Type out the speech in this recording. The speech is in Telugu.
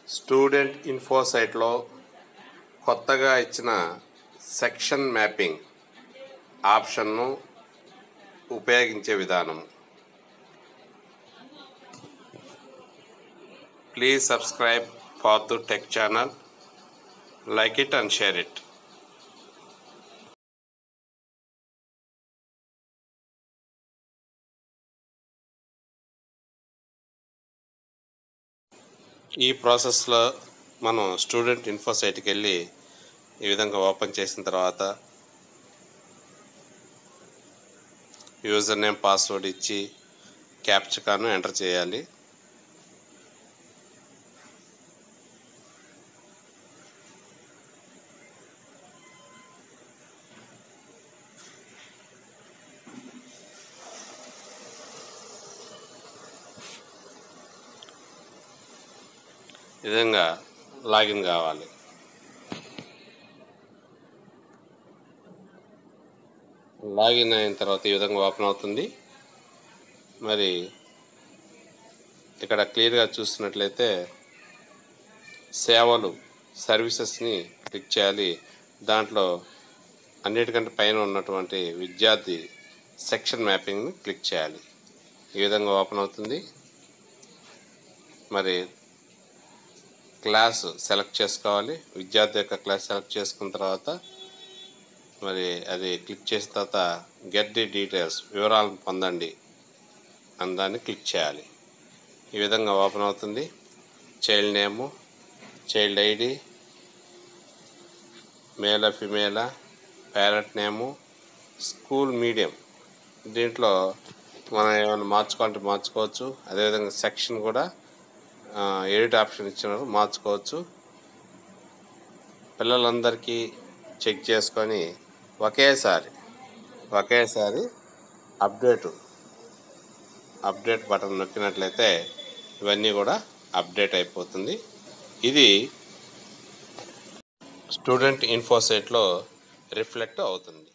స్టూడెంట్ ఇన్ఫో సైట్లో కొత్తగా ఇచ్చిన సెక్షన్ మ్యాపింగ్ ఆప్షన్ను ఉపయోగించే విధానం please subscribe far to tech channel like it and share it ఈ ప్రాసెస్లో మనం స్టూడెంట్ ఇన్ఫో సైట్కి వెళ్ళి ఈ విధంగా ఓపెన్ చేసిన తర్వాత యూజర్ నేమ్ పాస్వర్డ్ ఇచ్చి క్యాప్చకాను ఎంటర్ చేయాలి ఈ విధంగా లాగిన్ కావాలి లాగిన్ అయిన తర్వాత ఈ విధంగా ఓపెన్ అవుతుంది మరి ఇక్కడ క్లియర్గా చూస్తున్నట్లయితే సేవలు సర్వీసెస్ని క్లిక్ చేయాలి దాంట్లో అన్నిటికంటే పైన ఉన్నటువంటి విద్యార్థి సెక్షన్ మ్యాపింగ్ని క్లిక్ చేయాలి ఈ విధంగా ఓపెన్ అవుతుంది మరి క్లాస్ సెలెక్ట్ చేసుకోవాలి విద్యార్థి యొక్క క్లాస్ సెలెక్ట్ చేసుకున్న తర్వాత మరి అది క్లిక్ చేసిన తర్వాత గెట్ ది డీటెయిల్స్ వివరాలను పొందండి అని దాన్ని క్లిక్ చేయాలి ఈ విధంగా ఓపెన్ అవుతుంది చైల్డ్ నేము child ID male female parent name school medium దీంట్లో మనం ఏమైనా మార్చుకోవాలంటే మార్చుకోవచ్చు అదేవిధంగా సెక్షన్ కూడా ఎడిట్ ఆప్షన్ ఇచ్చినారు మార్చుకోవచ్చు పిల్లలందరికీ చెక్ చేసుకొని ఒకేసారి ఒకేసారి అప్డేట్ అప్డేట్ బటన్ నొక్కినట్లయితే ఇవన్నీ కూడా అప్డేట్ అయిపోతుంది ఇది స్టూడెంట్ ఇన్ఫోసైట్లో రిఫ్లెక్ట్ అవుతుంది